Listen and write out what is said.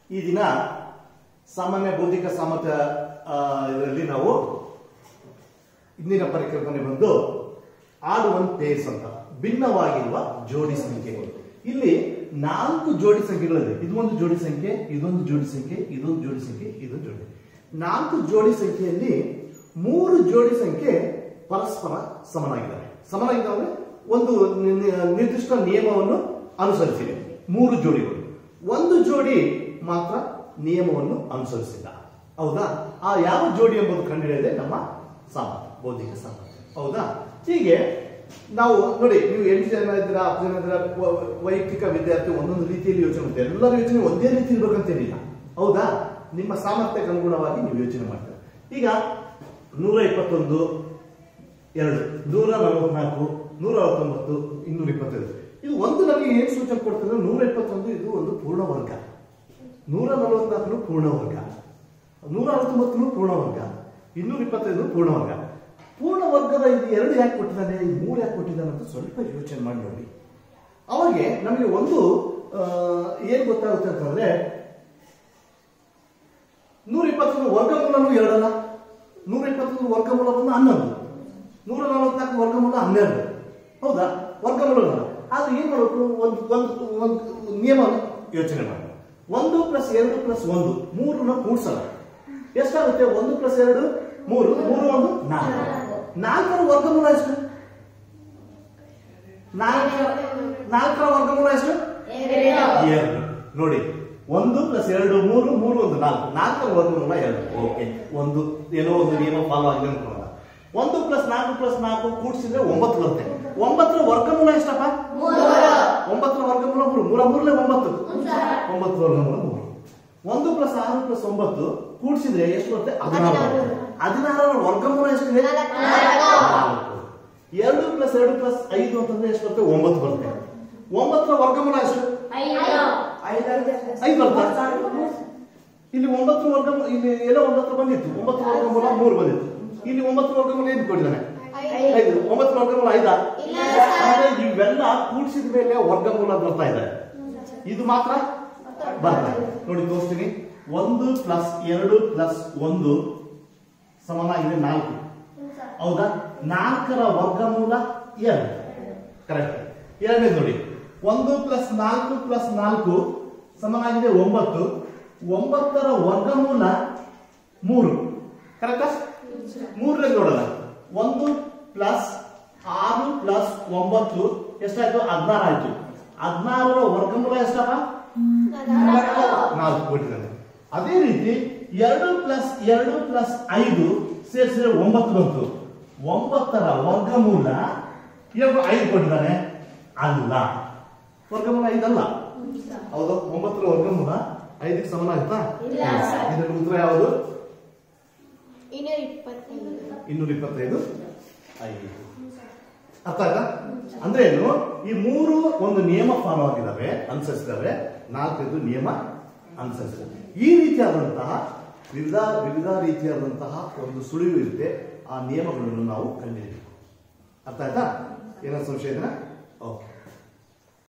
ಈ ದಿನ ಸಾಮಾನ್ಯ ಬೌದ್ಧಿಕ ಸಾಮರ್ಥ್ಯ ಆ, ಇದರಲ್ಲಿ ನಾವು ಇಂದಿನ ಪರಿಕಲ್ಪನೆ ಬಂದು ಆಡ್ ಒನ್ ಪೇರ್ಸ್ ಅಂತ ಭಿನ್ನವಾಗಿರುವ ಜೋಡಿ ಸಂಖ್ಯೆಗಳು ಇಲ್ಲಿ ನಾಲ್ಕು ಜೋಡಿ ಸಂಖ್ಯೆಗಳಿದೆ ಇದು ಒಂದು ಜೋಡಿ ಸಂಖ್ಯೆ ಇದೊಂದು ಜೋಡಿ ಸಂಖ್ಯೆ ಇದೊಂದು ಜೋಡಿ ಸಂಖ್ಯೆ ಇದೊಂದು ಜೋಡಿ ನಾಲ್ಕು ಜೋಡಿ ಸಂಖ್ಯೆಯಲ್ಲಿ ಮೂರು ಜೋಡಿ ಸಂಖ್ಯೆ ಪರಸ್ಪರ ಸಮನಾಗಿದ್ದಾವೆ ಸಮನಾಗಿದ್ದಾವೆ ಒಂದು ನಿ- ನಿ- ನಿರ್ದಿಷ್ಟ ನಿಯಮವನ್ನು ಅನುಸರಿಸಿವೆ ಮೂರು ಜೋಡಿಗಳು ಒಂದು ಜೋಡಿ ಮಾತ್ರ ನಿಯಮವನ್ನು ಅನುಸರಿಸಿಲ್ಲ ಹೌದಾ ಆ ಯಾವ ಜೋಡಿ ಎಂಬುದು ಕಂಡುಹಿಡಿಯದೆ ನಮ್ಮ ಸಾಮರ್ಥ್ಯ ಬೌದ್ಧಿಕ ಸಾಮರ್ಥ್ಯ ಹೌದಾ ಹೀಗೆ ನಾವು ನೋಡಿ ನೀವು ಎಂಟು ಜನ ಇದ್ದೀರಾ ಹತ್ತು ಜನ ಇದ್ದೀರಾ ವ- ವೈಯಕ್ತಿಕ ವಿದ್ಯಾರ್ಥಿ ಒಂದೊಂದು ರೀತಿಯಲ್ಲಿ ಯೋಚನೆ ಮಾಡ್ತಾರೆ ಎಲ್ಲರ ಯೋಚನೆ ಒಂದೇ ರೀತಿ ಇರ್ಬೇಕಂತೇನಿಲ್ಲ ಹೌದಾ ನಿಮ್ಮ ಸಾಮರ್ಥ್ಯಕ್ಕೆ ಅನುಗುಣವಾಗಿ ನೀವು ಯೋಚನೆ ಮಾಡ್ತೀರಾ ಈಗ ನೂರ ಇಪ್ಪತ್ತೊಂದು ಎರಡು ನೂರ ನಲವತ್ನಾಲ್ಕು ನೂರ ಅರವತ್ತೊಂಬತ್ತು ಇನ್ನೂರ ಇಪ್ಪತ್ತೈದು ಇದು ಒಂದು ನಮಗೆ ಏನ್ ಸೂಚನೆ ಕೊಡ್ತದೆ ನೂರ ಇಪ್ಪತ್ತೊಂದು ಇದು ಒಂದು ಪೂರ್ಣ ವರ್ಗ ನೂರ ನಲವತ್ನಾಲ್ಕು ಪೂರ್ಣ ವರ್ಗ ನೂರ ಅರವತ್ತೊಂಬತ್ತು ಪೂರ್ಣ ವರ್ಗ ಇನ್ನೂರ ಇಪ್ಪತ್ತೈದು ಪೂರ್ಣ ವರ್ಗ ಪೂರ್ಣ ವರ್ಗದ ಇದು ಎರಡು ಯಾಕೆ ಕೊಟ್ಟಿದ್ದಾನೆ ಈ ಮೂರು ಯಾಕೆ ಕೊಟ್ಟಿದ್ದಾನೆ ಅಂತ ಸ್ವಲ್ಪ ಯೋಚನೆ ಮಾಡಿ ನೋಡಿ ಅವಾಗೆ ನಮಗೆ ಒಂದು ಆ, ಏನ್ ಗೊತ್ತಾಗುತ್ತೆ ಅಂತಂದ್ರೆ ನೂರ ಇಪ್ಪತ್ತೊಂದು ವರ್ಗಮೂಲನು ಎರಡಲ್ಲ ನೂರ ಇಪ್ಪತ್ತೊಂದು ವರ್ಗಮೂಲ ಬಂದು ಹನ್ನೊಂದು ನೂರ ನಲವತ್ನಾಲ್ಕು ವರ್ಗಮೂಲ ಹನ್ನೆರಡು ಹೌದಾ ವರ್ಗಮೂಲ ಆದ್ರೆ ಏನ್ ಮಾಡಬೇಕು ಒಂದು ಒಂದು ಒಂದು ನಿಯಮ ಯೋಚನೆ ಮಾಡಿ ಒಂದು ಪ್ಲಸ್ ಎರಡು ಪ್ಲಸ್ ಒಂದು ಮೂರನ್ನ ಕೂಡ್ಸಲ್ಲ ಎಷ್ಟಾಗುತ್ತೆ ಒಂದು ಪ್ಲಸ್ ಎರಡು ಮೂರು ಮೂರು ಒಂದು ನಾಲ್ಕು ನಾಲ್ಕರ ವರ್ಗಮೂಲ ಎಷ್ಟು ನಾಲ್ಕರ ನಾಲ್ಕರ ವರ್ಗಮೂಲ ಎಷ್ಟು ಎರಡು ನೋಡಿ ಒಂದು ಪ್ಲಸ್ ಎರಡು ಮೂರು ಮೂರು ಒಂದು ನಾಲ್ಕು ನಾಲ್ಕರ ವರ್ಗಮೂಲ ಎರಡು ಓಕೆ ಒಂದು ಏನೋ ಒಂದು ನಿಯಮ ಫಾಲೋ ಆಗಿದೆ ಅನ್ಕೊಳ್ಳೋಣ ಒಂದು ಪ್ಲಸ್ ನಾಲ್ಕು ಪ್ಲಸ್ ನಾಲ್ಕು ಕೂಡಿಸಿದ್ರೆ ಒಂಬತ್ತು ಬರುತ್ತೆ ಒಂಬತ್ತರ ವರ್ಗಮೂಲ ಎಷ್ಟಪ್ಪ ಒಂಬತ್ತರ ವರ್ಗಮೂಲ ಮೂರು ಮೂರ ಮೂರಲೆ ಒಂಬತ್ತು ಒಂಬತ್ತು ವರ್ಗಮೂಲ ಮೂರು ಒಂದು ಪ್ಲಸ್ ಆರು ಪ್ಲಸ್ ಒಂಬತ್ತು ಕೂಡಿಸಿದ್ರೆ ಎಷ್ಟು ಬರುತ್ತೆ ಹದಿನಾರು ಬರುತ್ತೆ. ಹದಿನಾರರ ವರ್ಗಮೂಲ ಎಷ್ಟಿದೆ ನಾಲ್ಕು. ಎರಡು ಪ್ಲಸ್ ಎರಡು ಪ್ಲಸ್ ಐದು ಅಂತಂದ್ರೆ ಎಷ್ಟು ಬರುತ್ತೆ ಒಂಬತ್ತು ಬರುತ್ತೆ ಒಂಬತ್ತರ ವರ್ಗಮೂಲ ಎಷ್ಟು ಐದು ಬರುತ್ತೆ ಇಲ್ಲಿ ಒಂಬತ್ತು ವರ್ಗ ಇಲ್ಲಿ ಏನೋ ಒಂಬತ್ತು ಬಂದಿತ್ತು ಒಂಬತ್ತು ವರ್ಗಮೂಲ ಮೂರು ಬಂದಿತ್ತು ಇಲ್ಲಿ ಒಂಬತ್ತು ವರ್ಗಮೂಲ ಏನು ಕೊಟ್ಟಿದ್ದಾನೆ ಐದು ಒಂಬತ್ತು ವರ್ಗಮೂಲ ಐದಾ ಅಂದ್ರೆ ಇವೆಲ್ಲ ಕೂಡಿಸಿದ ಮೇಲೆ ವರ್ಗಮೂಲ ಬರ್ತಾ ಇದೆ ಇದು ಮಾತ್ರ ಬರ್ತಾ ಇದೆ ನೋಡಿ ತೋರಿಸ್ತೀನಿ ಒಂದು ಪ್ಲಸ್ ಎರಡು ಪ್ಲಸ್ ಒಂದು ಸಮನಾಗಿದೆ ನಾಲ್ಕು ಹೌದಾ ನಾಲ್ಕರ ವರ್ಗಮೂಲ ಎರಡು ಕರೆಕ್ಟ್ ಎರಡನೇ ನೋಡಿ ಒಂದು ಪ್ಲಸ್ ನಾಲ್ಕು ಪ್ಲಸ್ ನಾಲ್ಕು ಸಮನಾಗಿದೆ ಒಂಬತ್ತು ಒಂಬತ್ತರ ವರ್ಗಮೂಲ ಮೂರು ಕರೆಕ್ಟಾ ಮೂರನೇ ನೋಡೋಣ ಒಂದು ಪ್ಲಸ್ ಆರು ಪ್ಲಸ್ ಒಂಬತ್ತು ಎಷ್ಟಾಯ್ತು ಹದಿನಾರು ಆಯ್ತು ಹದಿನಾರರ ವರ್ಗಮೂಲ ಎಷ್ಟಪ್ಪ ನಾಲ್ಕು ಕೊಟ್ಟಿದ್ದಾನೆ ಅದೇ ರೀತಿ ಎರಡು ಪ್ಲಸ್ ಎರಡು ಪ್ಲಸ್ ಐದು ಸೇರಿಸಿದ್ರೆ ಒಂಬತ್ತು ಬಂತು ಒಂಬತ್ತರ ವರ್ಗಮೂಲ ಎರಡು ಐದು ಕೊಟ್ಟಿದ್ದಾನೆ ಅಲ್ಲ ವರ್ಗಮೂಲ ಐದಲ್ಲ ಹೌದು ಒಂಬತ್ತರ ವರ್ಗಮೂಲ ಐದಕ್ಕೆ ಸಮಾನ ಆಯ್ತಾ ಇಲ್ಲ ಸರ್. ಇದರ ಉತ್ತರ ಯಾವುದು ಇನ್ನೂರ ಇಪ್ಪತ್ತೈದು ಇನ್ನೂರ ಇಪ್ಪತ್ತೈದು ಐದು ಅರ್ಥ ಆಯ್ತಾ ಅಂದ್ರೆ ಏನು ಈ ಮೂರು ಒಂದು ನಿಯಮ ಫಾಲೋ ಆಗಿದ್ದಾವೆ ಅನುಸರಿಸಿದಾವೆ ನಾಲ್ಕೈದು ನಿಯಮ ಅನುಸರಿಸಿದಾವೆ ಈ ರೀತಿಯಾದಂತಹ ವಿವಿಧ ವಿವಿಧ ರೀತಿಯಾದಂತಹ ಒಂದು ಸುಳಿವು ಇರುತ್ತೆ ಆ ನಿಯಮಗಳನ್ನು ನಾವು ಕಂಡುಹಿಡಿಯಬೇಕು ಅರ್ಥ ಆಯ್ತಾ ಏನೋ ಸಂಶಯ ಇದೆನಾ ಓಕೆ